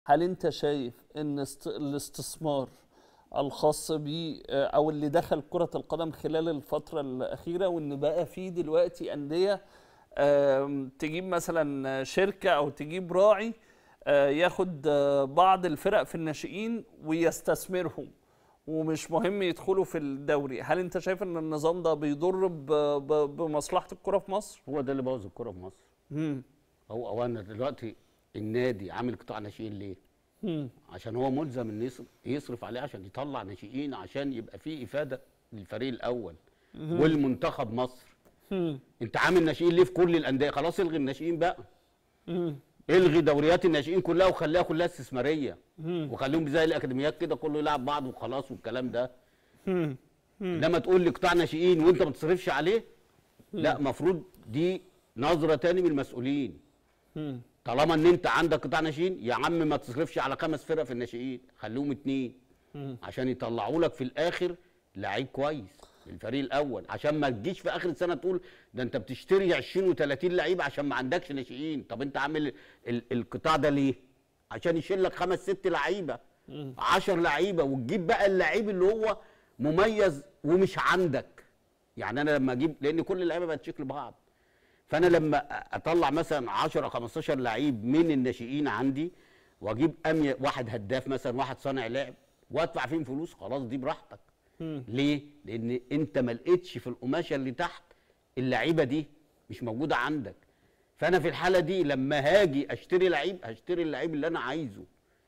هل انت شايف ان است- الاستثمار الخاص بيه آه، او اللي دخل كرة القدم خلال الفترة الأخيرة وان بقى في دلوقتي أندية آم، تجيب مثلا شركة او تجيب راعي آه، ياخد آه، بعض الفرق في الناشئين ويستثمرهم ومش مهم يدخلوا في الدوري هل انت شايف ان النظام ده بيضر ب- ب- بمصلحة الكرة في مصر؟ هو ده اللي بوظ الكوره في مصر مم. هو هو انا دلوقتي النادي عامل قطاع ناشئين ليه؟ مم. عشان هو ملزم ان يصرف, يصرف عليه عشان يطلع ناشئين عشان يبقى فيه افاده للفريق الاول والمنتخب مصر مم. انت عامل ناشئين ليه في كل الانديه خلاص الغي الناشئين بقى مم. الغي دوريات الناشئين كلها وخليها كلها استثماريه مم. وخليهم زي الاكاديميات كده كله يلعب بعض وخلاص والكلام ده مم. انما تقول لي قطاع ناشئين وانت ما تصرفش عليه لا المفروض دي نظره تاني من المسؤولين مم. طالما ان انت عندك قطاع ناشئين يا عم ما تصرفش على خمس فرق في الناشئين خليهم اتنين مم. عشان يطلعوا لك في الاخر لعيب كويس للفريق الاول عشان ما تجيش في اخر السنه تقول ده انت بتشتري 20 و30 لعيب عشان ما عندكش ناشئين طب انت عامل ال- القطاع ده ليه عشان يشيل لك خمس ست لعيبه 10 لعيبه وتجيب بقى اللعيب اللي هو مميز ومش عندك يعني انا لما اجيب لان كل اللعيبه بقت شكل بعض فانا لما اطلع مثلا 10 15 لعيب من الناشئين عندي واجيب امي واحد هداف مثلا واحد صانع لعب وادفع فيهم فلوس خلاص دي براحتك مم. ليه لان انت ما لقيتش في القماشه اللي تحت اللعيبه دي مش موجوده عندك فانا في الحاله دي لما هاجي اشتري لعيب هشتري اللعيب اللي انا عايزه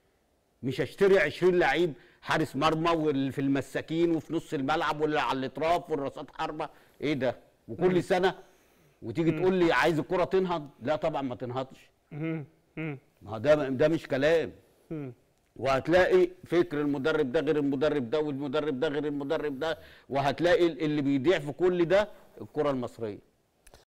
مش هشتري 20 لعيب حارس مرمى واللي في المساكين وفي نص الملعب واللي على الاطراف والراسات حربه ايه ده وكل سنه وتيجي تقول لي عايز الكره تنهض لا طبعا ما تنهضش مم. مم. ما هو ده ده مش كلام مم. وهتلاقي فكر المدرب ده غير المدرب ده والمدرب ده غير المدرب ده وهتلاقي اللي بيضيع في كل ده الكره المصريه